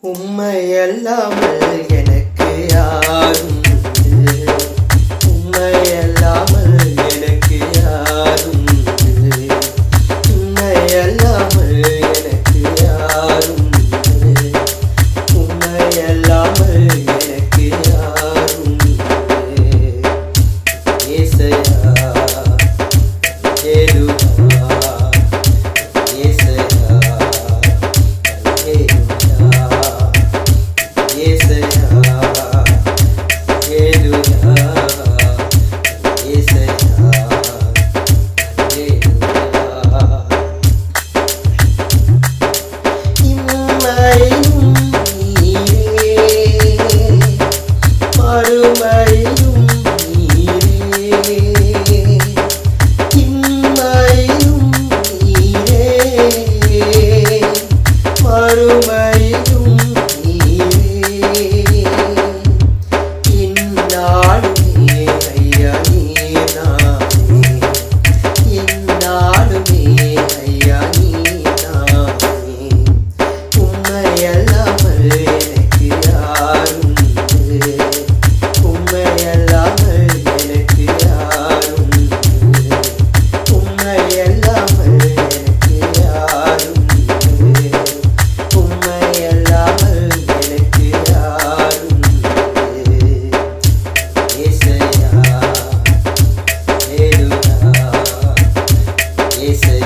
உம்மை அல்லாமல் எனக்கு யாரும் உண்டு. உம்மை அல்லாமல் எனக்கு யாரும் உண்டு. உம்மை அல்லாமல் எனக்கு யாரும் உண்டு. உம்மை அல்லாமல் எனக்கு யாரும் உண்டு. ஏசையா ஏலுயா ஏசையா ஏலுயா ஏசையா ஏலுயா ஏசையா ஏலுயா இம்மையும் நீரே மறுமையும் நீரே இம்மையும் நீரே மறுமையும் நீரே இந்நாளுமே ஐயா நீர்தானே இந்நாளுமே ஐயா நீர்தானே உம்மை அல்லாமல் எனக்கு யாரும் உண்டு. உம்மை அல்லாமல் எனக்கு யாரும் உண்டு. உம்மை அல்லாமல் எனக்கு யாரும் உண்டு. உம்மை அல்லாமல் எனக்கு யாரும் உண்டு. ஏசையா ஏலுயா ஏசையா